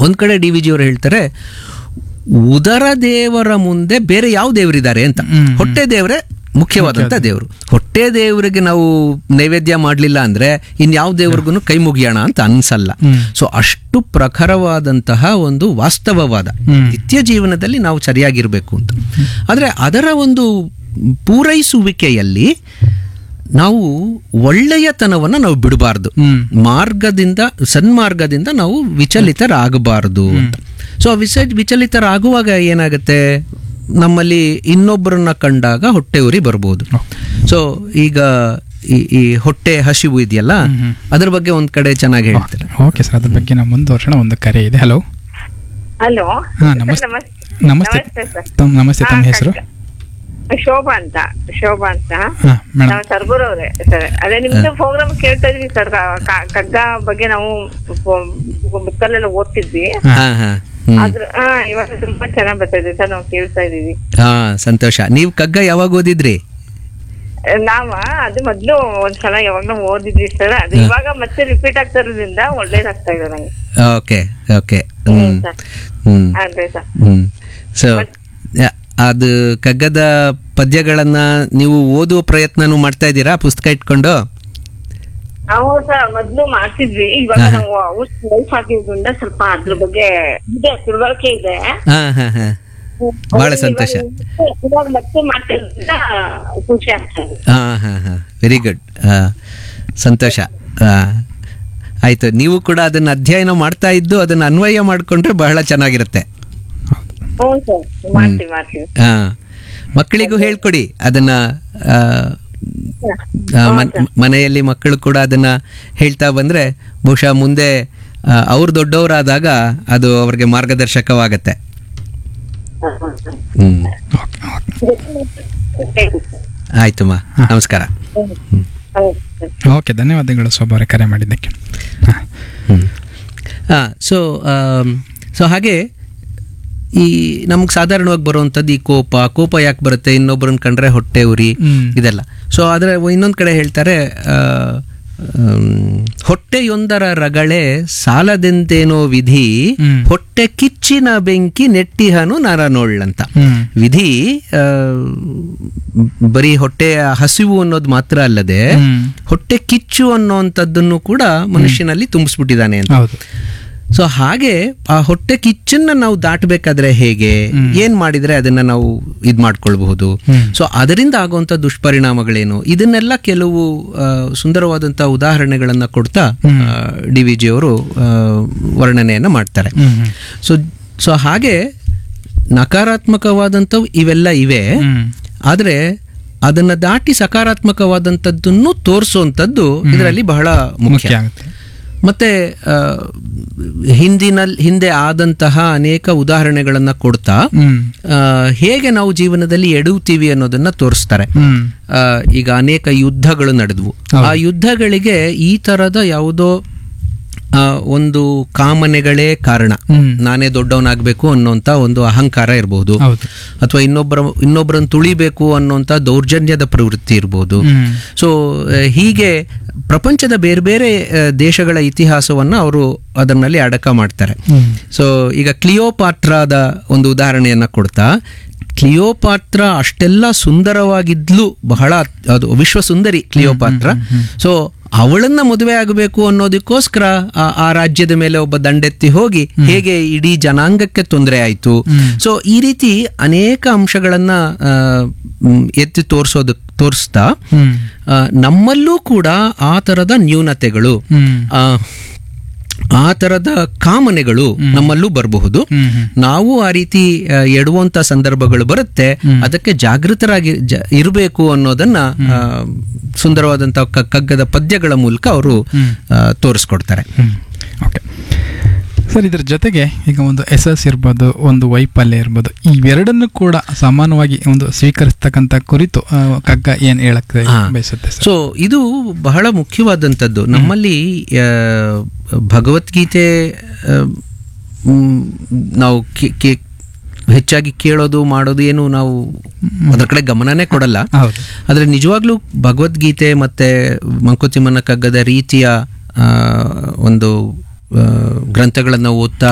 ಒಂದ್ ಕಡೆ D V G ಅವರು ಹೇಳ್ತಾರೆ ಉದರ ದೇವರ ಮುಂದೆ ಬೇರೆ ಯಾವ ದೇವರಿದ್ದಾರೆ ಅಂತ ಹೊಟ್ಟೆ ದೇವರೇ ಮುಖ್ಯವಾದಂತ ದೇವರು ಹೊಟ್ಟೆ ದೇವರಿಗೆ ನಾವು ನೈವೇದ್ಯ ಮಾಡಲಿಲ್ಲ ಅಂದ್ರೆ ಇನ್ಯಾವ ದೇವ್ರಿಗೂ ಕೈ ಮುಗಿಯೋಣ ಅಂತ ಅನ್ಸಲ್ಲ ಸೊ ಅಷ್ಟು ಪ್ರಖರವಾದಂತಹ ಒಂದು ವಾಸ್ತವವಾದ ನಿತ್ಯ ಜೀವನದಲ್ಲಿ ನಾವು ಸರಿಯಾಗಿರ್ಬೇಕು ಅಂತ ಆದ್ರೆ ಅದರ ಒಂದು ಪೂರೈಸುವಿಕೆಯಲ್ಲಿ ನಾವು ಒಳ್ಳೆಯತನವನ್ನ ನಾವು ಬಿಡಬಾರ್ದು ಮಾರ್ಗದಿಂದ ಸನ್ಮಾರ್ಗದಿಂದ ನಾವು ವಿಚಲಿತರಾಗಬಾರದು ಅಂತ ಸೊ ವಿಚ ವಿಚಲಿತರಾಗುವಾಗ ಏನಾಗುತ್ತೆ ನಮ್ಮಲ್ಲಿ ಇನ್ನೊಬ್ಬರನ್ನ ಕಂಡಾಗ ಹೊಟ್ಟೆ ಉರಿ ಬರ್ಬೋದು ಸೊ ಈಗ ಈ ಈ ಹೊಟ್ಟೆ ಹಸಿವು ಇದೆಯಲ್ಲ ಅದ್ರ ಬಗ್ಗೆ ಒಂದ್ ಕಡೆ ಚೆನ್ನಾಗಿ ಹೇಳ್ತಾರೆ ಓಕೆ ಸರ್ ಅದ್ರ ಬಗ್ಗೆ ನಾವು ಮುಂದುವರ್ಸೋಣ ಒಂದು ಕರೆ ಇದೆ ಹಲೋ ಹಲೋ ಹಾ ನಮಸ್ತೆ ನಮಸ್ತೆ ನಮಸ್ತೆ ಸರ್ ತಮ್ಮ ನಮಸ್ತೆ ತಮ್ಮ ಹೆಸರು ಶೋಭಾ ಅಂತ ಶೋಭಾ ಅಂತ ಹಾ ಮೇಡಮ್ ನಾವು ಸರ್ಗೂರ್ ಅವ್ರೆ ಸರ್ ಅದೇ ನಿಮ್ದು ಪ್ರೋಗ್ರಾಮ್ ಕೇಳ್ತಾ ಇದ್ವಿ ಸರ್ ಕಗ್ಗ ಬಗ್ಗೆ ನಾವು ಬುಕ್ಕಲ್ಲೆಲ್ಲ ಓದ್ತಿದ್ವಿ ಹಾ ಹಾ ಹ್ಮ್ ಆದ್ರ ಹಾ ಇವಾಗ ತುಂಬಾ ಚೆನ್ನಾಗ್ ಬರ್ತಾ ಇದೆ ಸರ್ ನಾವು ಕೇಳ್ತಾ ಇದೀವಿ ಹಾ ಸಂತೋಷ ನೀವು ಕಗ್ಗ ಯಾವಾಗ ಓದಿದ್ರಿ ನಾವ ಅದು ಮೊದ್ಲು ಒಂದ್ಸಲ ಯಾವಾಗ್ಲೂ ಓದಿದ್ವಿ ಸರ್ ಅದು ಇವಾಗ ಮತ್ತೆ ರಿಪೀಟ್ ಆಗ್ತಾ ಇರೋದ್ರಿಂದ ಒಳ್ಳೇದಾಗ್ತಾ ಇದೆ ನಂಗೆ okay okay hmm sir hmm ಅದೇ ಸರ್ ಹ್ಮ್ ಸೊ ಅದು ಕಗ್ಗದ ಪದ್ಯಗಳನ್ನ ನೀವು ಓದುವ ಪ್ರಯತ್ನನೂ ಮಾಡ್ತಾ ಇದ್ದೀರಾ ಪುಸ್ತಕ ಇಟ್ಕೊಂಡು ನಾವು ಸರ್ ಮೊದ್ಲು ಮಾಡ್ತಿದ್ವಿ ಇವಾಗ ನಾವು ಔಷಧ ಲೈಫ್ ಆಗಿದ್ರಿಂದ ಸ್ವಲ್ಪ ಅದ್ರ ಬಗ್ಗೆ ಇದೆ ತಿಳುವಳಿಕೆ ಇದೆ ಹಾ ಹಾ ಹಾ ಬಹಳ ಸಂತೋಷ ಇವಾಗ- ಇವಾಗ ಮತ್ತೆ ಮಾಡ್ತಿರೋದ್ರಿಂದ ಖುಷಿ ಆಗ್ತದೆ ಹಾ ಹಾ ಹಾ ವೆರಿ ಗುಡ್ ಸಂತೋಷ ಹಾ ಆಯ್ತು ನೀವು ಕೂಡ ಅದನ್ನ ಅಧ್ಯಯನ ಮಾಡ್ತಾ ಇದ್ದು ಅದನ್ನ ಅನ್ವಯ ಮಾಡ್ಕೊಂಡ್ರೆ ಬಹಳ ಚೆನ್ನಾಗಿರುತ್ತೆ ಹ್ಞೂ ಸರ್ ಮಾಡ್ತೀವಿ ಮಾಡ್ತೀವಿ ಹಾ ಮಕ್ಕಳಿಗೂ ಹೇಳ್ಕೊಡಿ ಅದನ್ನ ಆ, ಆ, ಮನ್- ಮನೆಯಲ್ಲಿ ಮಕ್ಕಳು ಕೂಡ ಅದನ್ನ ಹೇಳ್ತಾ ಬಂದ್ರೆ ಬಹುಶಃ ಮುಂದೆ ಆ, ಅವ್ರು ದೊಡ್ಡವರಾದಾಗ ಅದು ಅವ್ರಿಗೆ ಮಾರ್ಗದರ್ಶಕವಾಗತ್ತೆ ಹ್ಮ್ ಆಯ್ತಮ್ಮ ನಮಸ್ಕಾರ ಓಕೆ ಧನ್ಯವಾದಗಳು ಶೋಭಾ ಅವರೇ ಕರೆ ಮಾಡಿದ್ದಕ್ಕೆ ಹಾ ಹ್ಮ್ ಹಾಂ ಸೊ ಸೊ ಹಾಗೆ ಈ ನಮ್ಗೆ ಸಾಧಾರಣವಾಗಿ ಬರುವಂಥದ್ದು ಈ ಕೋಪ ಕೋಪ ಯಾಕೆ ಬರುತ್ತೆ ಇನ್ನೊಬ್ಬರನ್ನ ಕಂಡ್ರೆ ಹೊಟ್ಟೆ ಉರಿ ಹ್ಮ್. ಇದೆಲ್ಲ ಸೊ ಆದರೆ ಇನ್ನೊಂದು ಕಡೆ ಹೇಳ್ತಾರೆ ಆ, ಆಮ್, ಹೊಟ್ಟೆಯೊಂದರ ರಗಳೆ ಸಾಲದೆಂತೇನೋ ವಿಧಿ ಹ್ಮ್. ಹೊಟ್ಟೆ ಕಿಚ್ಚಿನ ಬೆಂಕಿ ನೆಟ್ಟಿಹನು ನರನೋಳ್ಳಂತ ಹ್ಮ್ ವಿಧಿ ಆ, ಬರೀ ಹೊಟ್ಟೆಯ ಹಸಿವು ಅನ್ನೋದು ಮಾತ್ರ ಅಲ್ಲದೆ ಹ್ಮ್. ಹೊಟ್ಟೆ ಕಿಚ್ಚು ಅನ್ನೋಂಥದ್ದನ್ನು ಕೂಡ ಮನುಷ್ಯನಲ್ಲಿ ತುಂಬಿಸ್ಬಿಟ್ಟಿದ್ದಾನೆ ಅಂತ ಹೌದು ಸೊ ಹಾಗೆ ಆ ಹೊಟ್ಟೆ ಕಿಚ್ಚನ್ನ ನಾವು ದಾಟಬೇಕಾದ್ರೆ ಹೇಗೆ ಏನ್ ಮಾಡಿದ್ರೆ ಅದನ್ನ ನಾವು ಇದ್ ಮಾಡ್ಕೊಳ್ಬಹುದು ಹ್ಮ್. ಸೊ ಅದರಿಂದ ಆಗುವಂತ ದುಷ್ಪರಿಣಾಮಗಳೇನು ಇದನ್ನೆಲ್ಲ ಕೆಲವು ಆ, ಸುಂದರವಾದಂತ ಉದಾಹರಣೆಗಳನ್ನ ಕೊಡ್ತಾ ಡಿ ವಿ ಜಿ ಅವರು ಆ, ವರ್ಣನೆಯನ್ನ ಮಾಡ್ತಾರೆ ಹ್ಮ್ ಹ್ಮ್. ಸೊ ಸೊ ಹಾಗೆ ನಕಾರಾತ್ಮಕವಾದಂಥವು ಇವೆಲ್ಲ ಇವೆ ಹ್ಮ್ ಆದ್ರೆ ಅದನ್ನ ದಾಟಿ ಸಕಾರಾತ್ಮಕವಾದಂಥದ್ದನ್ನು ತೋರಿಸುವಂಥದ್ದು ಇದರಲ್ಲಿ ಬಹಳ ಮುಖ್ಯ ಮುಖ್ಯ ಆಗುತ್ತೆ ಮತ್ತೆ ಆ, ಹಿಂದಿನಲ್ಲಿ ಹಿಂದೆ ಆದಂತಹ ಅನೇಕ ಉದಾಹರಣೆಗಳನ್ನ ಕೊಡ್ತಾ ಹ್ಮ್ ಆ, ಹೇಗೆ ನಾವು ಜೀವನದಲ್ಲಿ ಎಡುತ್ತೀವಿ ಅನ್ನೋದನ್ನ ತೋರಿಸ್ತಾರೆ ಹ್ಮ್ ಆ, ಈಗ ಅನೇಕ ಯುದ್ಧಗಳು ನಡೆದ್ವು ಆ ಯುದ್ಧಗಳಿಗೆ ಈ ತರದ ಯಾವುದೋ ಆ, ಒಂದು ಕಾಮನೆಗಳೇ ಕಾರಣ ಹ್ಮ್. ನಾನೇ ದೊಡ್ಡವನಾಗಬೇಕು ಅನ್ನೋಂಥ ಒಂದು ಅಹಂಕಾರ ಇರಬಹುದು ಹೌದು ಅಥವಾ ಇನ್ನೊಬ್ಬರ ಇನ್ನೊಬ್ಬರನ್ನು ತುಳಿಬೇಕು ಅನ್ನೋಂಥ ದೌರ್ಜನ್ಯದ ಪ್ರವೃತ್ತಿ ಇರಬಹುದು ಹ್ಮ್ ಸೊ ಆ, ಹೀಗೆ ಪ್ರಪಂಚದ ಬೇರೆ ಬೇರೆ ಆ, ದೇಶಗಳ ಇತಿಹಾಸವನ್ನ ಅವರು ಅದರಲ್ಲಿ ಅಡಕ ಮಾಡ್ತಾರೆ ಹ್ಮ್ ಸೊ ಈಗ ಕ್ಲಿಯೋಪಾಟ್ರಾದ ಒಂದು ಉದಾಹರಣೆಯನ್ನ ಕೊಡ್ತಾ ಕ್ಲಿಯೋಪಾತ್ರ ಅಷ್ಟೆಲ್ಲ ಸುಂದರವಾಗಿದ್ಲು ಬಹಳ ಅದು ವಿಶ್ವ ಸುಂದರಿ ಕ್ಲಿಯೋಪಾತ್ರ ಸೊ ಅವಳನ್ನ ಮದುವೆ ಆಗಬೇಕು ಅನ್ನೋದಕ್ಕೋಸ್ಕರ ಆ- ಆ ರಾಜ್ಯದ ಮೇಲೆ ಒಬ್ಬ ದಂಡೆತ್ತಿ ಹೋಗಿ ಹೇಗೆ ಇಡೀ ಜನಾಂಗಕ್ಕೆ ತೊಂದರೆ ಆಯ್ತು ಸೊ ಈ ರೀತಿ ಅನೇಕ ಅಂಶಗಳನ್ನ ಆ, ಮ್, ಎತ್ತಿ ತೋರಿಸೋದು ತೋರಿಸ್ತಾ ಹ್ಮ್ ಆ, ನಮ್ಮಲ್ಲೂ ಕೂಡ ಆ ತರದ ನ್ಯೂನತೆಗಳು ಹ್ಮ್ ಆ, ಆ ತರದ ಕಾಮನೆಗಳು ನಮ್ಮಲ್ಲೂ ಬರಬಹುದು ಹ್ಮ್ ಹ್ಮ್ ನಾವು ಆ ರೀತಿ ಆ, ಎಡುವಂತ ಸಂದರ್ಭಗಳು ಬರುತ್ತೆ ಅದಕ್ಕೆ ಜಾಗೃತರಾಗಿ ಜ- ಇರಬೇಕು ಅನ್ನೋದನ್ನ ಆ, ಸುಂದರವಾದಂತ ಕ- ಕಗ್ಗದ ಪದ್ಯಗಳ ಮೂಲಕ ಅವರು ತೋರಿಸ್ಕೊಡ್ತಾರೆ ಹ್ಮ್ ಓಕೆ ಸರ್ ಇದ್ರ ಜೊತೆಗೆ ಈಗ ಒಂದು ಎಸ್ ಎಸ್ ಇರ್ಬೋದು ಒಂದು ವೈಫಲ್ಯ ಇರ್ಬೋದು ಇವೆರಡನ್ನು ಕೂಡ ಸಮಾನವಾಗಿ ಒಂದು ಸ್ವೀಕರಿಸ್ತಕ್ಕಂಥ ಕುರಿತು ಆ, ಕಗ್ಗ ಏನ್ ಹೇಳಕ್ಕೆ ಹಾ. ಬಯಸುತ್ತೆ ಸರ್ ಸೊ ಇದು ಬಹಳ ಮುಖ್ಯವಾದಂಥದ್ದು ನಮ್ಮಲ್ಲಿ ಆ, ಭಗವದ್ಗೀತೆ ಆ, ಮ್, ನಾವು ಕೇ- ಕೇ- ಹೆಚ್ಚಾಗಿ ಕೇಳೋದು ಮಾಡೋದು ಏನು ನಾವು ಅದ್ರ ಕಡೆ ಗಮನನೇ ಕೊಡಲ್ಲ ಹೌದು ಆದರೆ ನಿಜವಾಗ್ಲೂ ಭಗವದ್ಗೀತೆ ಮತ್ತೆ ಮಂಕುತಿಮ್ಮನ ಕಗ್ಗದ ರೀತಿಯ ಆ, ಒಂದು ಗ್ರಂಥಗಳನ್ನು ಓದ್ತಾ